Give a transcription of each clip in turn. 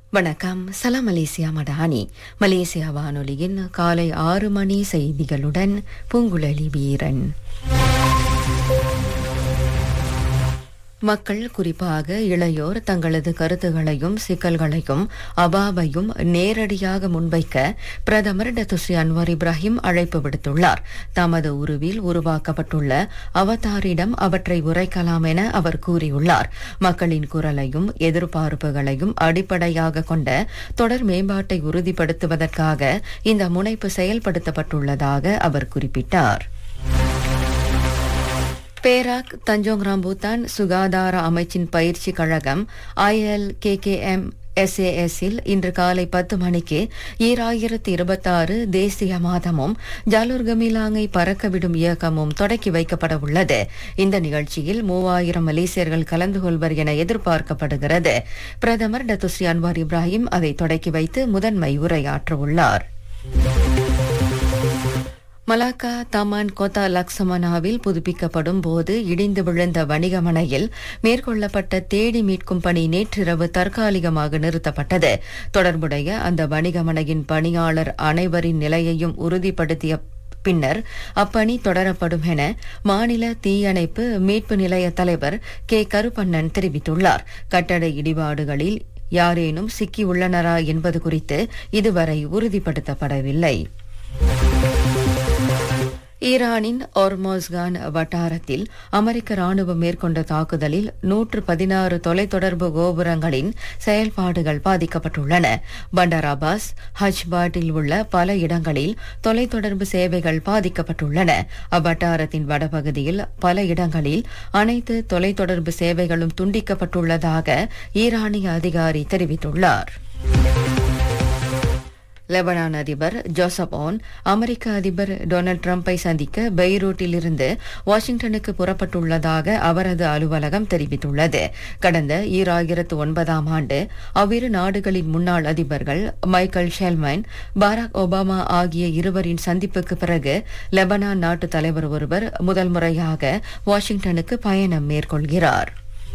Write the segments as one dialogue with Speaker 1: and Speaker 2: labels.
Speaker 1: வணக்கம் சலாம் Malaysia Madani Malaysia வானொலியின் காலை ஆறு மணி செய்திகளுடன் பூங்குழலி வீரன் மக்கள் குறிப்பாக இளையோர் தங்களது கருத்துகளையும் சிக்கல்களையும் அபாவையும் நேரடியாக முன்வைக்க பிரதமர் டத்துஸ்ரீ அன்வர் இப்ராஹிம் அழைப்பு விடுத்துள்ளார் தமது உருவில் உருவாக்கப்பட்டுள்ள அவதாரிடம் அவற்றை உரைக்கலாம் என அவர் கூறியுள்ளார் மக்களின் குரலையும் எதிர்பார்ப்புகளையும் அடிப்படையாக கொண்ட தொடர் மேம்பாட்டை உறுதிப்படுத்துவதற்காக இந்த முனைப்பு செயல்படுத்தப்பட்டுள்ளதாக அவர் குறிப்பிட்டார் பேராக் தஞ்சோங் ராம்பூத்தான் சுகாதார அமைச்சின் பயிற்சி கழகம் ஐஎல் கே கே எம் எஸ்ஏஎஸ்ஸில் இன்று காலை பத்து மணிக்கு ஈராயிரத்தி இருபத்தாறு தேசிய மாதமும் ஜாலூர் கமிலாங்கை பறக்கவிடும் இயக்கமும் தொடக்கி வைக்கப்பட உள்ளது இந்த நிகழ்ச்சியில் மூவாயிரம் மலேசியர்கள் கலந்து கொள்வர் என எதிர்பார்க்கப்படுகிறது பிரதமர் டத்துஸ்ரீ அன்வார் இப்ராஹிம் அதை தொடக்கி வைத்து முதன்மை உரையாற்றவுள்ளார் மலாக்கா தமான் கோத்தா லக்சமனாவில் புதுப்பிக்கப்படும் போது இடிந்து விழுந்த வணிகமனையில் மேற்கொள்ளப்பட்ட தேடி மீட்கும் பணி நேற்றிரவு தற்காலிகமாக நிறுத்தப்பட்டது தொடர்புடைய அந்த வணிகமனையின் பணியாளர் அனைவரின் நிலையையும் உறுதிப்படுத்திய பின்னர் அப்பணி தொடரப்படும் என மாநில தீயணைப்பு மீட்பு நிலைய தலைவர் கே கருப்பண்ணன் தெரிவித்துள்ளார் கட்டட இடிபாடுகளில் யாரேனும் சிக்கியுள்ளனரா என்பது குறித்து இதுவரை உறுதிப்படுத்தப்படவில்லை ஈரானின் ஒர்மோஸ்கான் வட்டாரத்தில் அமெரிக்க ராணுவம் மேற்கொண்ட தாக்குதலில் நூற்று பதினாறு தொலைத்தொடர்பு கோபுரங்களின் செயல்பாடுகள் பாதிக்கப்பட்டுள்ளன பண்டர் அபாஸ் ஹஜ்பாட்டில் உள்ள பல இடங்களில் தொலைத்தொடர்பு சேவைகள் பாதிக்கப்பட்டுள்ளன அவ்வட்டாரத்தின் வடபகுதியில் பல இடங்களில் அனைத்து தொலைத்தொடர்பு சேவைகளும் துண்டிக்கப்பட்டுள்ளதாக ஈரானிய அதிகாரி தெரிவித்துள்ளார் லெபனான் அதிபர் ஜோசப் ஓன் அமெரிக்க அதிபர் டொனால்டு டிரம்பை சந்திக்க பெய்ரூட்டிலிருந்து வாஷிங்டனுக்கு புறப்பட்டுள்ளதாக அவரது அலுவலகம் தெரிவித்துள்ளது கடந்த ஈராயிரத்து ஒன்பதாம் ஆண்டு அவ்விரு நாடுகளின் முன்னாள் அதிபர்கள் மைக்கேல் ஷெல்மைன் பாராக் ஒபாமா ஆகிய இருவரின் சந்திப்புக்கு பிறகு லெபனான் நாட்டு தலைவர் ஒருவர் முதல் முறையாக வாஷிங்டனுக்கு பயணம் மேற்கொள்கிறார்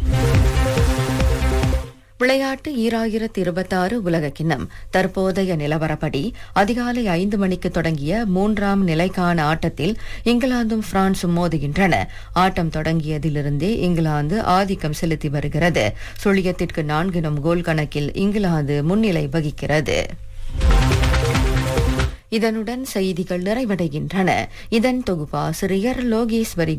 Speaker 1: விளையாட்டு ஈராயிரத்து இருபத்தாறு உலக கிண்ணம் தற்போதைய நிலவரப்படி அதிகாலை ஐந்து மணிக்கு தொடங்கிய மூன்றாம் நிலைக்கான ஆட்டத்தில் இங்கிலாந்தும் பிரான்சும் மோதுகின்றன ஆட்டம் தொடங்கியதிலிருந்தே இங்கிலாந்து ஆதிக்கம் செலுத்தி வருகிறது சுழியத்திற்கு நான்கினும் கோல் கணக்கில் இங்கிலாந்து முன்னிலை வகிக்கிறது இதனுடன் செய்திகள் நிறைவடைகின்றன இதன் தொகுப்பாசிரியர் லோகேஸ்வரி